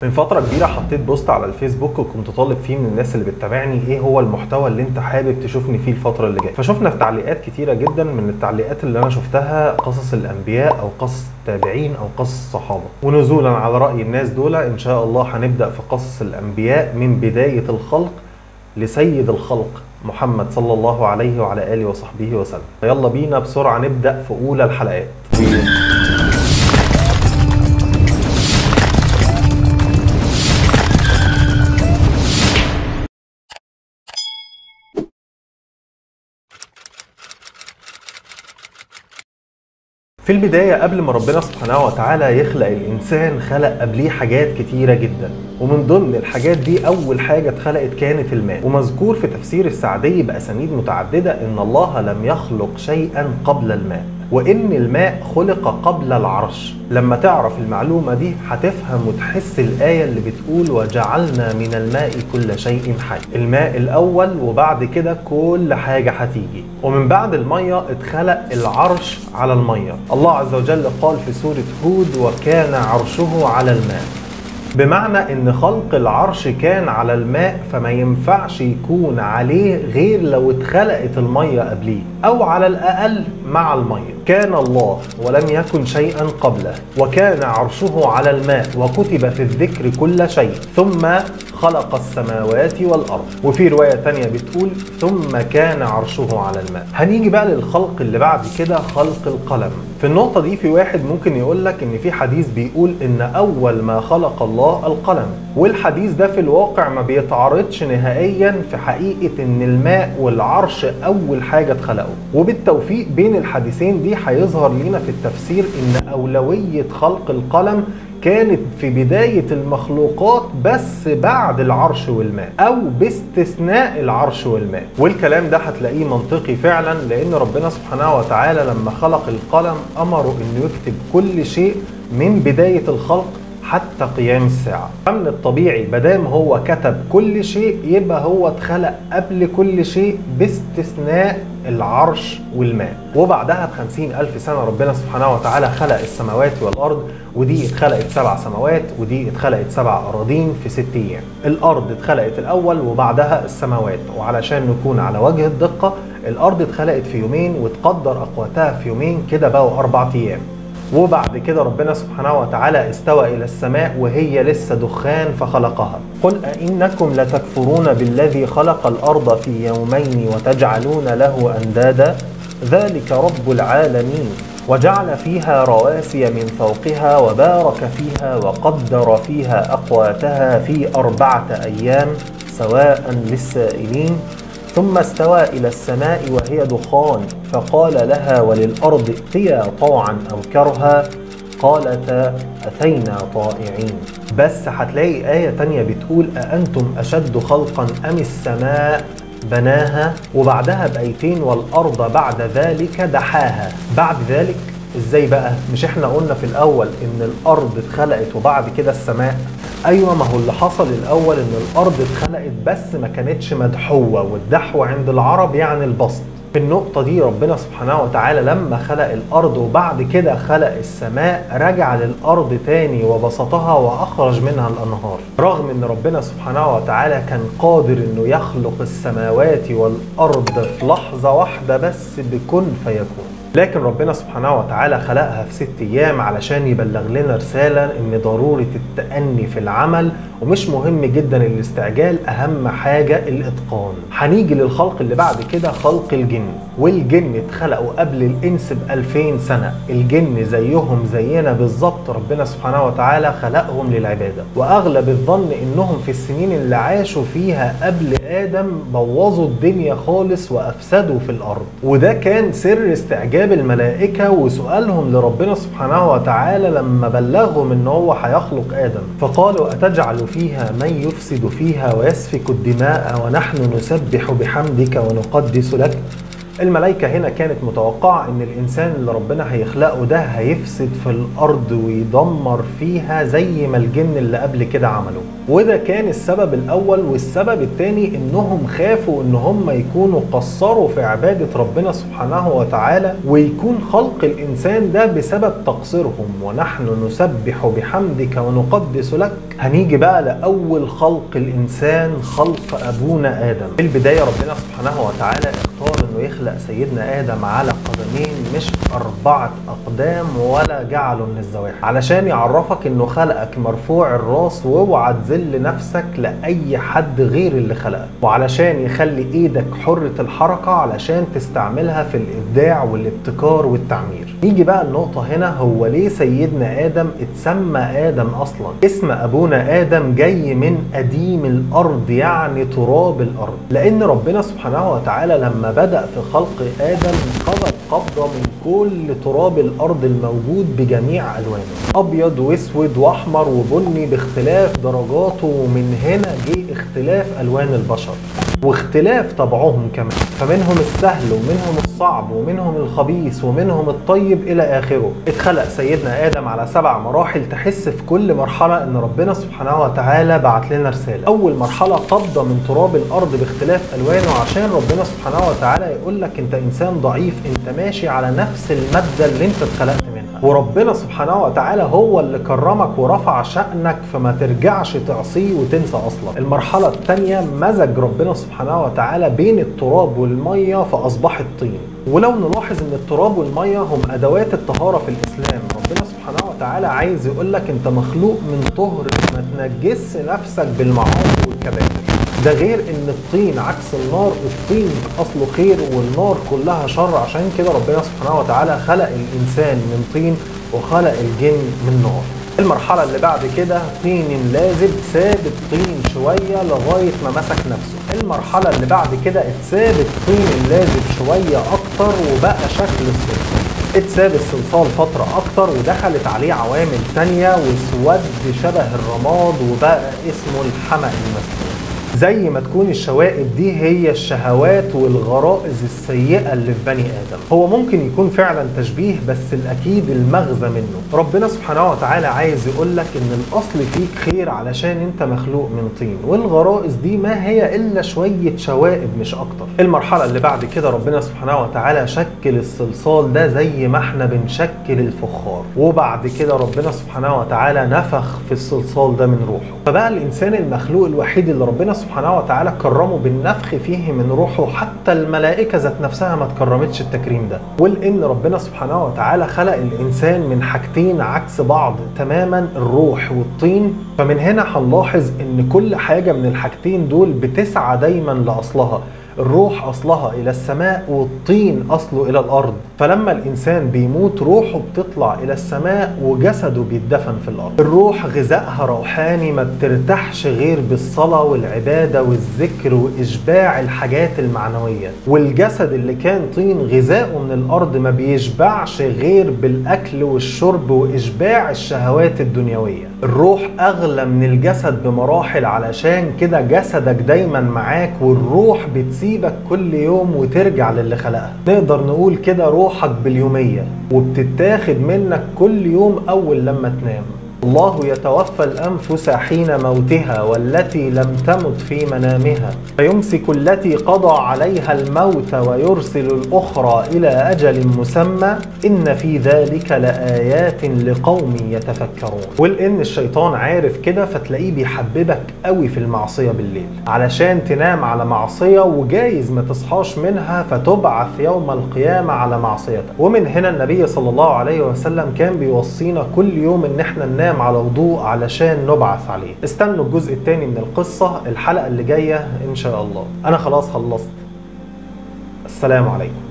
من فترة كبيرة حطيت بوست على الفيسبوك وكنت طالب فيه من الناس اللي بتتابعني ايه هو المحتوى اللي انت حابب تشوفني فيه الفترة اللي جاية فشفنا في تعليقات كتيرة جدا من التعليقات اللي انا شفتها قصص الانبياء او قصص التابعين او قصص الصحابة ونزولا على رأي الناس دول ان شاء الله هنبدأ في قصص الانبياء من بداية الخلق لسيد الخلق محمد صلى الله عليه وعلى آله وصحبه وسلم يلا بينا بسرعة نبدأ في أولى الحلقات في البداية قبل ما ربنا سبحانه وتعالى يخلق الإنسان خلق قبليه حاجات كتيرة جدا ومن ضمن الحاجات دي أول حاجة اتخلقت كانت الماء ومذكور في تفسير السعدي بأسانيد متعددة إن الله لم يخلق شيئا قبل الماء وإن الماء خلق قبل العرش لما تعرف المعلومة دي هتفهم وتحس الآية اللي بتقول وجعلنا من الماء كل شيء حي الماء الأول وبعد كده كل حاجة هتيجي ومن بعد المية اتخلق العرش على المية الله عز وجل قال في سورة هود وكان عرشه على الماء بمعنى ان خلق العرش كان على الماء فما ينفعش يكون عليه غير لو اتخلقت المية قبليه او على الاقل مع المية كان الله ولم يكن شيئا قبله وكان عرشه على الماء وكتب في الذكر كل شيء ثم خلق السماوات والارض وفي روايه تانية بتقول ثم كان عرشه على الماء هنيجي بقى للخلق اللي بعد كده خلق القلم في النقطه دي في واحد ممكن يقول لك ان في حديث بيقول ان اول ما خلق الله القلم والحديث ده في الواقع ما بيتعارضش نهائيا في حقيقه ان الماء والعرش اول حاجه اتخلقوا وبالتوفيق بين الحديثين دي هيظهر لنا في التفسير ان اولويه خلق القلم كانت في بداية المخلوقات بس بعد العرش والماء أو باستثناء العرش والماء والكلام ده هتلاقيه منطقي فعلا لأن ربنا سبحانه وتعالى لما خلق القلم أمره أنه يكتب كل شيء من بداية الخلق حتى قيام الساعة فمن الطبيعي مادام هو كتب كل شيء يبقى هو اتخلق قبل كل شيء باستثناء العرش والماء وبعدها بخمسين ألف سنة ربنا سبحانه وتعالى خلق السماوات والأرض ودي اتخلقت سبع سماوات ودي اتخلقت سبع أراضين في ست أيام الأرض اتخلقت الأول وبعدها السماوات وعلشان نكون على وجه الدقة الأرض اتخلقت في يومين وتقدر أقواتها في يومين كده بقوا أربع أيام وبعد كده ربنا سبحانه وتعالى استوى إلى السماء وهي لسه دخان فخلقها قل أئنكم لتكفرون بالذي خلق الأرض في يومين وتجعلون له أندادا ذلك رب العالمين وجعل فيها رواسي من فوقها وبارك فيها وقدر فيها أقواتها في أربعة أيام سواء للسائلين ثم استوى إلى السماء وهي دخان فقال لها وللأرض ائتيا طوعا أو كرها قالتا أتينا طائعين بس هتلاقي آية تانية بتقول أأنتم أشد خلقا أم السماء بناها وبعدها بأيتين والأرض بعد ذلك دحاها بعد ذلك ازاي بقى مش احنا قلنا في الاول ان الارض اتخلقت وبعد كده السماء ايوه ما هو اللي حصل الاول ان الارض اتخلقت بس ما كانتش مدحوه والدحو عند العرب يعني البسط في النقطة دي ربنا سبحانه وتعالى لما خلق الأرض وبعد كده خلق السماء رجع للأرض تاني وبسطها وأخرج منها الأنهار رغم أن ربنا سبحانه وتعالى كان قادر أنه يخلق السماوات والأرض في لحظة واحدة بس بكن فيكون لكن ربنا سبحانه وتعالى خلقها في ست ايام علشان يبلغ لنا رساله ان ضروره التاني في العمل ومش مهم جدا الاستعجال اهم حاجه الاتقان هنيجي للخلق اللي بعد كده خلق الجن والجن اتخلقوا قبل الانس ب 2000 سنه الجن زيهم زينا بالظبط ربنا سبحانه وتعالى خلقهم للعباده واغلب الظن انهم في السنين اللي عاشوا فيها قبل ادم بوظوا الدنيا خالص وافسدوا في الارض وده كان سر استعجاب الملائكه وسؤالهم لربنا سبحانه وتعالى لما بلغهم ان هو هيخلق ادم فقالوا اتجعل فيها من يفسد فيها ويسفك الدماء ونحن نسبح بحمدك ونقدس لك الملائكة هنا كانت متوقعة ان الانسان اللي ربنا هيخلقه ده هيفسد في الارض ويدمر فيها زي ما الجن اللي قبل كده عملوا وده كان السبب الاول والسبب الثاني انهم خافوا ان هم يكونوا قصروا في عبادة ربنا سبحانه وتعالى ويكون خلق الانسان ده بسبب تقصيرهم ونحن نسبح بحمدك ونقدس لك هنيجي بقى لاول خلق الانسان خلق ابونا ادم في البداية ربنا سبحانه وتعالى اختار انه يخلق سيدنا ادم على قدمين مش اربعة اقدام ولا جعله من الزواحف علشان يعرفك انه خلقك مرفوع الراس واوعى تذل نفسك لاي حد غير اللي خلقك وعلشان يخلي ايدك حرة الحركة علشان تستعملها في الابداع والابتكار والتعمير نيجي بقى النقطة هنا هو ليه سيدنا ادم اتسمى ادم اصلا اسم ابونا ادم جاي من قديم الارض يعني تراب الارض لان ربنا سبحانه وتعالى لما بدأ في خلق ادم قبض قبضة من كل تراب الارض الموجود بجميع الوانه ابيض واسود واحمر وبني باختلاف درجاته ومن هنا جه اختلاف الوان البشر واختلاف طبعهم كمان فمنهم السهل ومنهم الصعب ومنهم الخبيث ومنهم الطيب الى اخره اتخلق سيدنا ادم على سبع مراحل تحس في كل مرحله ان ربنا سبحانه وتعالى بعت لنا رساله اول مرحله قبضه من تراب الارض باختلاف الوانه عشان ربنا سبحانه وتعالى يقول لك انت انسان ضعيف انت ماشي على نفس الماده اللي انت اتخلقت منها وربنا سبحانه وتعالى هو اللي كرمك ورفع شأنك فما ترجعش تعصيه وتنسى اصلا المرحله الثانيه مزج ربنا سبحانه وتعالى بين التراب والميه فاصبحت طين ولو نلاحظ ان التراب والميه هم ادوات الطهاره في الاسلام ربنا سبحانه وتعالى عايز يقول لك انت مخلوق من طهر ما تنجس نفسك بالمعاصي والكبائر ده غير ان الطين عكس النار الطين اصله خير والنار كلها شر عشان كده ربنا سبحانه وتعالى خلق الانسان من طين وخلق الجن من نار المرحلة اللي بعد كده طين لازب ساب الطين شوية لغاية ما مسك نفسه المرحلة اللي بعد كده اتساب الطين اللازب شوية أكتر وبقى شكل الصلصال اتساب الصلصال فترة أكتر ودخلت عليه عوامل تانية واسود شبه الرماد وبقى اسمه الحمأ المسنون زي ما تكون الشوائب دي هي الشهوات والغرائز السيئة اللي في بني آدم هو ممكن يكون فعلا تشبيه بس الأكيد المغزى منه ربنا سبحانه وتعالى عايز يقول لك إن الأصل فيك خير علشان أنت مخلوق من طين والغرائز دي ما هي إلا شوية شوائب مش أكتر المرحلة اللي بعد كده ربنا سبحانه وتعالى شكل الصلصال ده زي ما احنا بنشكل الفخار وبعد كده ربنا سبحانه وتعالى نفخ في الصلصال ده من روحه فبقى الإنسان المخلوق الوحيد اللي ربنا سبحانه وتعالى كرمه بالنفخ فيه من روحه حتى الملائكة ذات نفسها ما تكرمتش التكريم ده ولأن ربنا سبحانه وتعالى خلق الإنسان من حاجتين عكس بعض تماما الروح والطين فمن هنا هنلاحظ إن كل حاجة من الحاجتين دول بتسعى دايما لأصلها الروح أصلها إلى السماء والطين أصله إلى الأرض فلما الإنسان بيموت روحه بتطلع إلى السماء وجسده بيتدفن في الأرض الروح غذائها روحاني ما بترتاحش غير بالصلاة والعبادة والذكر وإشباع الحاجات المعنوية والجسد اللي كان طين غذائه من الأرض ما بيشبعش غير بالأكل والشرب وإشباع الشهوات الدنيوية الروح أغلى من الجسد بمراحل علشان كده جسدك دايما معاك والروح بتسيبك كل يوم وترجع للي خلقها نقدر نقول كده روحك باليومية وبتتاخد منك كل يوم أول لما تنام الله يتوفى الأنفس حين موتها والتي لم تمت في منامها فيمسك التي قضى عليها الموت ويرسل الأخرى إلى أجل مسمى إن في ذلك لآيات لقوم يتفكرون ولأن الشيطان عارف كده فتلاقيه بيحببك قوي في المعصية بالليل علشان تنام على معصية وجايز ما تصحاش منها فتبعث يوم القيامة على معصيتك ومن هنا النبي صلى الله عليه وسلم كان بيوصينا كل يوم ان احنا ننام على وضوء علشان نبعث عليه استنوا الجزء الثاني من القصة الحلقة اللي جاية ان شاء الله انا خلاص خلصت السلام عليكم